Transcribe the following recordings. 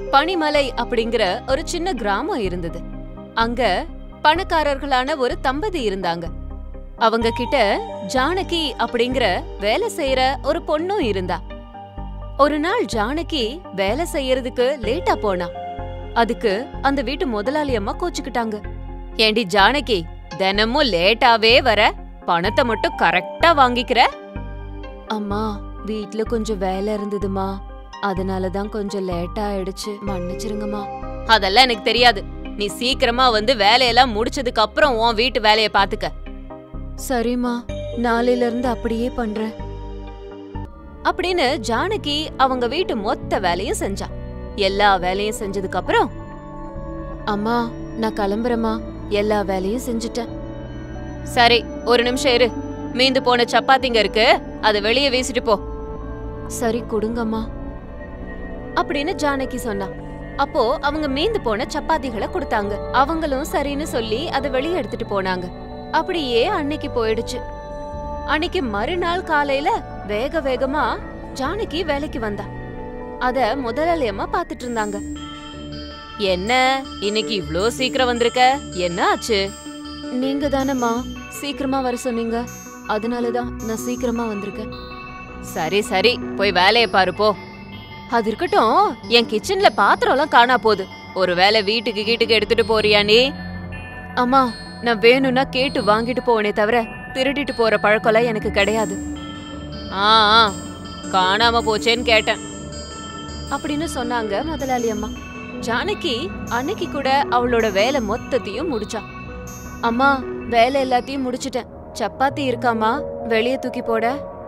பனிமலை அப்படிங்கிற ஒரு சின்ன கிராமம் இருந்தது அங்க பணக்காரர்களான ஒரு தம்பதி இருந்தாங்க அவங்க கிட்ட ஜானகி அப்படிங்கிற வேலை செய்யற ஒரு பொண்ணும் இருந்தா ஒரு நாள் ஜானகி வேலை செய்யறதுக்கு லேட்டா போனா அதுக்கு அந்த வீட்டு முதலாளி அம்மா கோச்சுக்கிட்டாங்க ஏண்டி ஜானகி தினமும் லேட்டாவே வர பணத்தை மட்டும் கரெக்டா வாங்கிக்கிற அம்மா வீட்ல கொஞ்சம் வேலை இருந்ததுமா அதனாலதான் கொஞ்சம் லேட்டா ஆயிடுச்சு மன்னிச்சிருங்கம்மா அதெல்லாம் எனக்கு தெரியாது நீ சீக்கிரமா வந்து வேலையெல்லாம் முடிச்சதுக்கு அப்புறம் உன் வீட்டு வேலைய பாத்துக்க சரிம்மா நாளையில இருந்து அப்படியே பண்றேன் அப்படின்னு ஜானகி அவங்க வீட்டு மொத்த வேலையும் செஞ்சா எல்லா வேலையும் செஞ்சதுக்கு அப்புறம் அம்மா நான் கிளம்புறேம்மா எல்லா வேலையும் செஞ்சுட்டேன் சரி ஒரு நிமிஷம் இரு மீந்து போன சப்பாத்திங்க இருக்கு அதை வெளியே வீசிட்டு போ சரி கொடுங்கம்மா அப்படின்னு ஜானகி சொன்னா அப்போ அவங்க மீந்து போன சப்பாத்திகளை கொடுத்தாங்க அவங்களும் சரின்னு சொல்லி அதை வெளியே எடுத்துட்டு போனாங்க அப்படியே அன்னைக்கு போயிடுச்சு அன்னைக்கு மறுநாள் காலையில வேக வேகமா ஜானகி வேலைக்கு வந்தா அத முதலாளி அம்மா பாத்துட்டு இருந்தாங்க என்ன இன்னைக்கு இவ்ளோ சீக்கிரம் வந்திருக்க என்ன ஆச்சு நீங்க தானம்மா சீக்கிரமா வர சொன்னீங்க அதனாலதான் நான் சீக்கிரமா வந்திருக்கேன் சரி சரி போய் வேலைய பாரு போ அது இருக்கட்டும் என் கிச்சன்ல பாத்திரம்லாம் காணா போகுது ஒருவேளை வீட்டுக்கு கீட்டுக்கு எடுத்துட்டு போறியா நீ அம்மா நான் வேணும்னா கேட்டு வாங்கிட்டு போவனே தவிர திருடிட்டு போற பழக்கம்லாம் எனக்கு கிடையாது ஆ ஆ, காணாம போச்சேன்னு கேட்டேன் அப்படின்னு சொன்னாங்க முதலாளி அம்மா ஜானகி அன்னைக்கு கூட அவளோட வேலை மொத்தத்தையும் முடிச்சா அம்மா வேலை எல்லாத்தையும் முடிச்சிட்டேன் சப்பாத்தி இருக்காமா வெளியே தூக்கி போட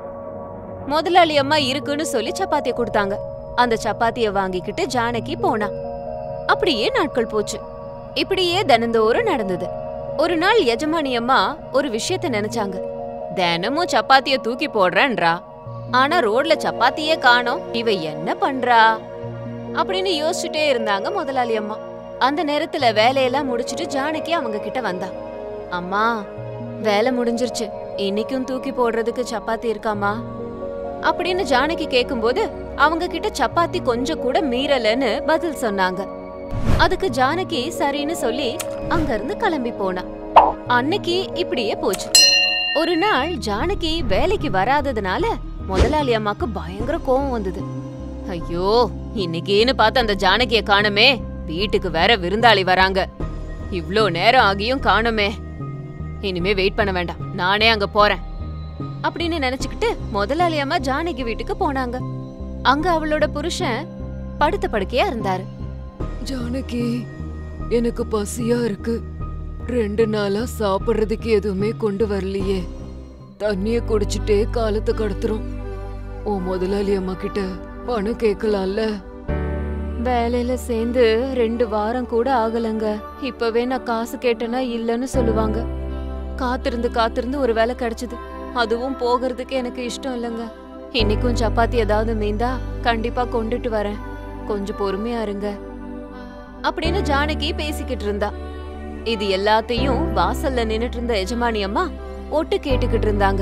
முதலாளி அம்மா இருக்குன்னு சொல்லி சப்பாத்திய கொடுத்தாங்க அந்த சப்பாத்திய வாங்கிக்கிட்டு ஜானகி போனா அப்படியே நாட்கள் போச்சு இப்படியே தினந்தோறும் நடந்தது ஒரு நாள் எஜமானி அம்மா ஒரு விஷயத்த நினைச்சாங்க தினமும் சப்பாத்திய தூக்கி போடுறேன்றா ஆனா ரோட்ல சப்பாத்தியே காணோம் இவ என்ன பண்றா அப்படின்னு யோசிச்சுட்டே இருந்தாங்க முதலாளி அம்மா அந்த நேரத்துல வேலையெல்லாம் முடிச்சிட்டு ஜானகி அவங்க கிட்ட வந்தா அம்மா வேலை முடிஞ்சிருச்சு இன்னைக்கும் தூக்கி போடுறதுக்கு சப்பாத்தி இருக்காமா அப்படின்னு ஜானகி கேக்கும்போது அவங்க கிட்ட சப்பாத்தி கொஞ்சம் கூட மீறலன்னு பதில் சொன்னாங்க அதுக்கு ஜானகி சரின்னு சொல்லி அங்க இருந்து கிளம்பி போனா அன்னைக்கு இப்படியே போச்சு ஒரு நாள் ஜானகி வேலைக்கு வராததுனால முதலாளி அம்மாக்கு பயங்கர கோவம் வந்தது ஐயோ இன்னைக்குன்னு பார்த்து அந்த ஜானகிய காணுமே வீட்டுக்கு வேற விருந்தாளி வராங்க இவ்ளோ நேரம் ஆகியும் காணுமே இனிமே வெயிட் பண்ண வேண்டாம் நானே அங்க போறேன் அப்படின்னு நினைச்சுக்கிட்டு முதலாளி அம்மா ஜானகி வீட்டுக்கு போனாங்க அங்க அவளோட புருஷன் படுத்த படுக்கையா இருந்தாரு ஜானகி எனக்கு பசியா இருக்கு ரெண்டு நாளா சாப்பிடுறதுக்கு எதுவுமே கொண்டு வரலையே தண்ணிய குடிச்சிட்டே காலத்தை கடத்துறோம் உன் முதலாளி அம்மா கிட்ட பணம் கேட்கலாம்ல வேலையில சேர்ந்து ரெண்டு வாரம் கூட ஆகலங்க இப்பவே நான் காசு கேட்டேன்னா இல்லன்னு சொல்லுவாங்க காத்திருந்து காத்திருந்து ஒரு வேலை கிடைச்சது அதுவும் போகிறதுக்கு எனக்கு இஷ்டம் இல்லைங்க இன்னைக்கும் சப்பாத்தி ஏதாவது மீந்தா கண்டிப்பா கொண்டுட்டு வரேன் கொஞ்சம் பொறுமையா இருங்க அப்படின்னு ஜானகி பேசிக்கிட்டு இருந்தா இது எல்லாத்தையும் வாசல்ல நின்னுட்டு இருந்த எஜமானி அம்மா ஒட்டு கேட்டுக்கிட்டு இருந்தாங்க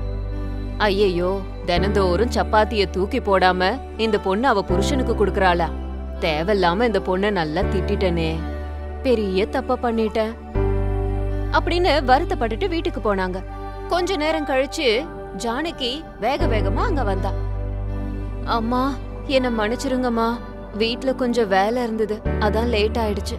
ஐயையோ தினந்தோறும் சப்பாத்திய தூக்கி போடாம இந்த பொண்ணு அவ புருஷனுக்கு குடுக்கறாளா தேவையில்லாம இந்த பொண்ண நல்லா திட்டிட்டனே பெரிய தப்ப பண்ணிட்டேன் அப்படின்னு வருத்தப்பட்டுட்டு வீட்டுக்கு போனாங்க கொஞ்ச நேரம் கழிச்சு ஜானகி வேக வேகமா அங்க வந்தா அம்மா என்ன மன்னிச்சிருங்கம்மா வீட்ல கொஞ்சம் வேலை இருந்தது அதான் லேட் ஆயிடுச்சு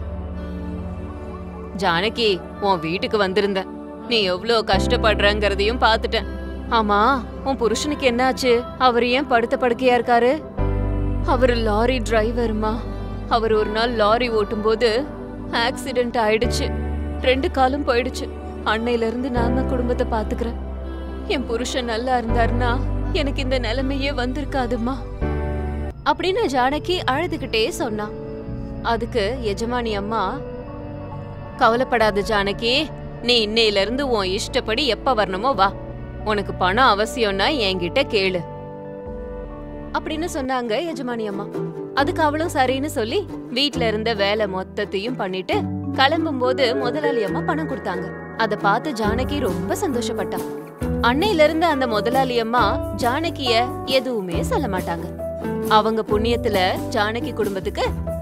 ஜானகி உன் வீட்டுக்கு வந்திருந்த நீ எவ்ளோ கஷ்டப்படுறங்கிறதையும் பாத்துட்டேன் ஆமா உன் புருஷனுக்கு என்னாச்சு அவர் ஏன் படுத்த படுக்கையா இருக்காரு அவர் லாரி டிரைவர்மா அவர் ஒரு நாள் லாரி ஓட்டும்போது ஆக்சிடென்ட் ஆயிடுச்சு ரெண்டு காலும் போயிடுச்சு அன்னையில இருந்து நான் தான் குடும்பத்தை பாத்துக்கிறேன் என் புருஷன் நல்லா இருந்தாருன்னா எனக்கு இந்த நிலைமையே வந்திருக்காதுமா அப்படின்னு ஜானகி அழுதுகிட்டே சொன்னா அதுக்கு எஜமானி அம்மா கவலைப்படாத ஜானகி நீ இன்னையில இருந்து உன் இஷ்டப்படி எப்ப வரணுமோ வா உனக்கு பணம் அவசியம்னா என்கிட்ட கேளு அப்படின்னு சொன்னாங்க எஜமானி அம்மா அதுக்கு அவளும் சரின்னு சொல்லி வீட்ல இருந்த வேலை மொத்தத்தையும் பண்ணிட்டு கிளம்பும்போது முதலாளி அம்மா பணம் கொடுத்தாங்க அத பார்த்து ஜானகி ரொம்ப சந்தோஷப்பட்டா அன்னையில இருந்து அந்த முதலாளி அம்மா ஜானகிய எதுவுமே சொல்ல மாட்டாங்க அவங்க புண்ணியத்துல ஜானகி குடும்பத்துக்கு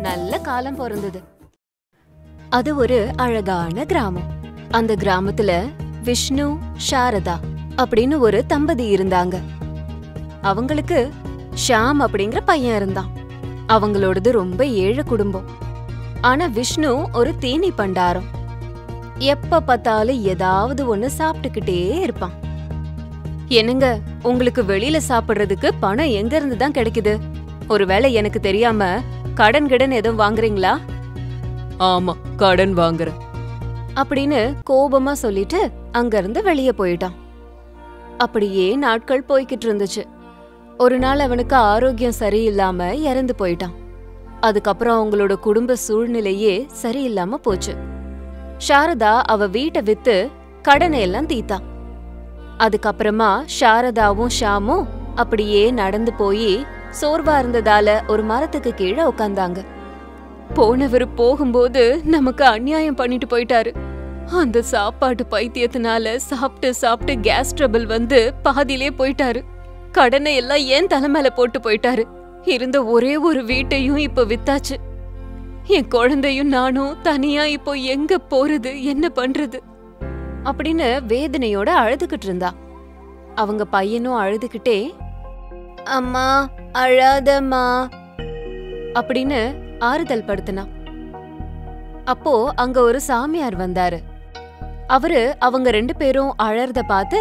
நல்ல காலம் பிறந்தது அது ஒரு அழகான கிராமம் அந்த கிராமத்துல விஷ்ணு சாரதா அப்படின்னு ஒரு தம்பதி இருந்தாங்க அவங்களுக்கு ஷாம் அப்படிங்கிற பையன் இருந்தான் அவங்களோடது ரொம்ப ஏழை குடும்பம் ஆனா விஷ்ணு ஒரு தீனி பண்டாரம் எப்ப பார்த்தாலும் ஏதாவது ஒண்ணு சாப்பிட்டுக்கிட்டே இருப்பான் என்னங்க உங்களுக்கு வெளியில சாப்பிடுறதுக்கு பணம் எங்க இருந்து தான் கிடைக்குது ஒருவேளை எனக்கு தெரியாம கடன் கிடன் எதுவும் வாங்குறீங்களா ஆமா கடன் வாங்குறேன் அப்படின்னு கோபமா சொல்லிட்டு அங்கிருந்து வெளியே போயிட்டான் அப்படியே நாட்கள் போய்கிட்டு இருந்துச்சு ஒரு நாள் அவனுக்கு ஆரோக்கியம் சரியில்லாம இறந்து போயிட்டான் அதுக்கப்புறம் அவங்களோட குடும்ப சூழ்நிலையே சரியில்லாம போச்சு சாரதா அவ வீட்டை வித்து கடனை எல்லாம் தீத்தா அதுக்கப்புறமா சாரதாவும் ஷாமும் அப்படியே நடந்து போய் சோர்வா இருந்ததால ஒரு மரத்துக்கு கீழே உட்காந்தாங்க போனவர் போகும்போது நமக்கு அநியாயம் பண்ணிட்டு போயிட்டாரு அந்த சாப்பாட்டு பைத்தியத்தினால சாப்பிட்டு சாப்பிட்டு கேஸ் ட்ரபிள் வந்து பாதியிலே போயிட்டாரு கடனை எல்லாம் ஏன் தலைமையில போட்டு போயிட்டாரு இருந்த ஒரே ஒரு வீட்டையும் இப்ப வித்தாச்சு என் குழந்தையும் நானும் தனியா இப்போ எங்க போறது என்ன பண்றது அப்படின்னு வேதனையோட அழுதுகிட்டு இருந்தா அவங்க பையனும் அழுதுகிட்டே அம்மா அழாதம்மா அப்படின்னு ஆறுதல் படுத்தினா அப்போ அங்க ஒரு சாமியார் வந்தாரு அவரு அவங்க ரெண்டு பேரும் அழறத பார்த்து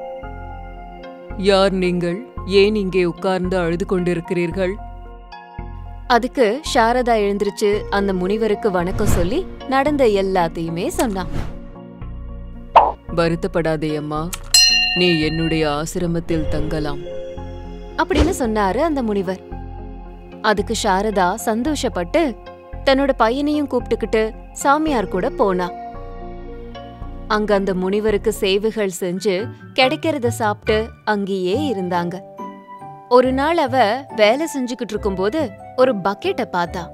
யார் நீங்கள் ஏன் இங்கே உட்கார்ந்து அழுது கொண்டிருக்கிறீர்கள் அதுக்கு சாரதா எழுந்திருச்சு அந்த முனிவருக்கு வணக்கம் சொல்லி நடந்த எல்லாத்தையுமே சொன்னான் வருத்தப்படாதே அம்மா நீ என்னுடைய ஆசிரமத்தில் தங்கலாம் அப்படின்னு சொன்னாரு அந்த முனிவர் அதுக்கு சாரதா சந்தோஷப்பட்டு தன்னோட பையனையும் கூப்பிட்டுக்கிட்டு சாமியார் கூட போனா அங்க அந்த முனிவருக்கு சேவைகள் செஞ்சு கிடைக்கிறத சாப்பிட்டு அங்கேயே இருந்தாங்க ஒரு நாள் அவ வேலை செஞ்சுக்கிட்டு இருக்கும்போது ஒரு பக்கெட்டை பார்த்தா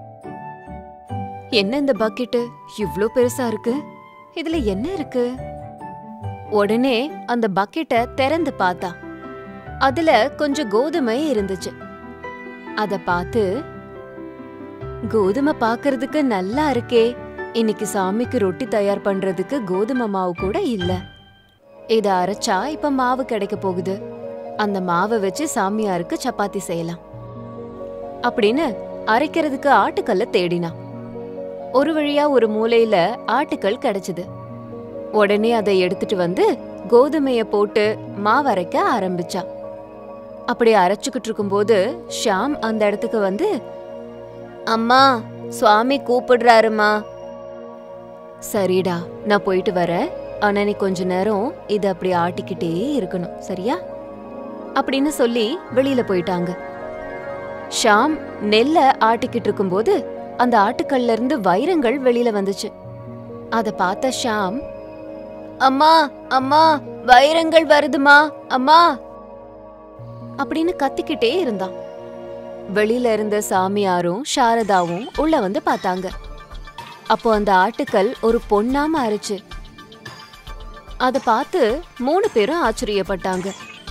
என்ன இந்த பக்கெட்டு இவ்ளோ பெருசா இருக்கு இதுல என்ன இருக்கு உடனே அந்த பக்கெட்டை திறந்து பார்த்தா அதுல கொஞ்சம் கோதுமை இருந்துச்சு அத பார்த்து கோதுமை பார்க்கறதுக்கு நல்லா இருக்கே இன்னைக்கு சாமிக்கு ரொட்டி தயார் பண்றதுக்கு கோதுமை மாவு கூட இல்ல இத அரைச்சா இப்ப மாவு கிடைக்க போகுது அந்த மாவை வச்சு சாமியாருக்கு சப்பாத்தி செய்யலாம் அப்படின்னு அரைக்கிறதுக்கு ஆட்டுக்கல்ல தேடினா ஒரு வழியா ஒரு மூலையில ஆட்டுக்கல் கிடைச்சது உடனே அதை எடுத்துட்டு வந்து கோதுமைய போட்டு மாவு அரைக்க ஆரம்பிச்சா அப்படி அரைச்சுக்கிட்டு இருக்கும்போது ஷாம் அந்த இடத்துக்கு வந்து அம்மா சுவாமி கூப்பிடுறாருமா சரிடா நான் போயிட்டு வரேன் ஆனா நீ கொஞ்ச நேரம் இத அப்படி ஆட்டிக்கிட்டே இருக்கணும் சரியா அப்படின்னு சொல்லி வெளியில போயிட்டாங்க ஷாம் நெல்ல ஆட்டிக்கிட்டு இருக்கும்போது அந்த ஆட்டுக்கல்ல இருந்து வைரங்கள் வெளியில வந்துச்சு அத பார்த்த ஷாம் அம்மா அம்மா வைரங்கள் வருதுமா அம்மா அப்படின்னு கத்திக்கிட்டே இருந்தான் வெளியில இருந்த சாமியாரும் சாரதாவும் உள்ள வந்து பார்த்தாங்க அப்போ அந்த ஆட்டுக்கல் ஒரு பொண்ணா மாறுச்சு அத பார்த்து மூணு பேரும் ஆச்சரியப்பட்டாங்க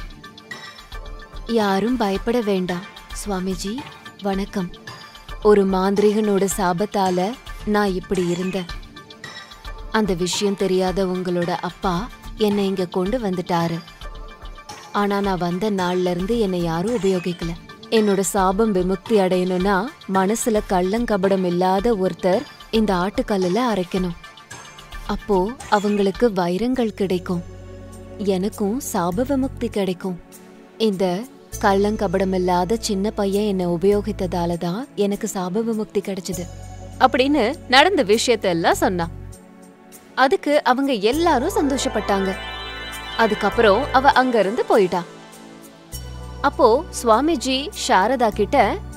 யாரும் பயப்பட வேண்டாம் சுவாமிஜி வணக்கம் ஒரு மாந்திரிகனோட சாபத்தால நான் இப்படி இருந்தேன் அந்த விஷயம் தெரியாத உங்களோட அப்பா என்னை இங்க கொண்டு வந்துட்டாரு ஆனா நான் வந்த நாள்ல இருந்து என்னை யாரும் உபயோகிக்கல என்னோட சாபம் விமுக்தி அடையணும்னா மனசுல கள்ளங்கபடம் இல்லாத ஒருத்தர் இந்த ஆட்டுக்கல்லுல அரைக்கணும் அப்போ அவங்களுக்கு வைரங்கள் கிடைக்கும் எனக்கும் சாப விமுக்தி கிடைக்கும் இந்த கள்ளங்கபடம் இல்லாத சின்ன பையன் என்னை உபயோகித்ததால தான் எனக்கு சாப விமுக்தி கிடைச்சது அப்படின்னு நடந்த விஷயத்தெல்லாம் சொன்னான் அதுக்கு அவங்க எல்லாரும் சந்தோஷப்பட்டாங்க அதுக்கப்புறம் அவ அங்க இருந்து போயிட்டா அப்போ சுவாமிஜி சாரதா கிட்ட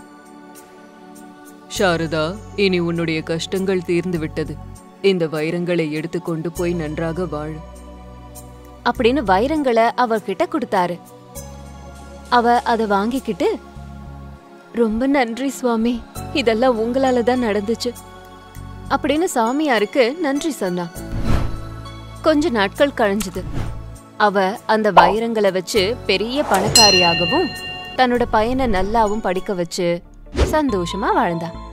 சாரதா இனி உன்னுடைய கஷ்டங்கள் தீர்ந்து விட்டது இந்த வைரங்களை எடுத்துக்கொண்டு போய் நன்றாக வாழு அப்படின்னு வைரங்களை அவர்கிட்ட கொடுத்தாரு அவ அத வாங்கிக்கிட்டு ரொம்ப நன்றி சுவாமி இதெல்லாம் உங்களால தான் நடந்துச்சு அப்படின்னு சாமியாருக்கு நன்றி சொன்னா கொஞ்ச நாட்கள் கழிஞ்சது அவ அந்த வைரங்களை வச்சு பெரிய பணக்காரியாகவும் தன்னோட பையனை நல்லாவும் படிக்க வச்சு சந்தோஷமா வாழ்ந்தா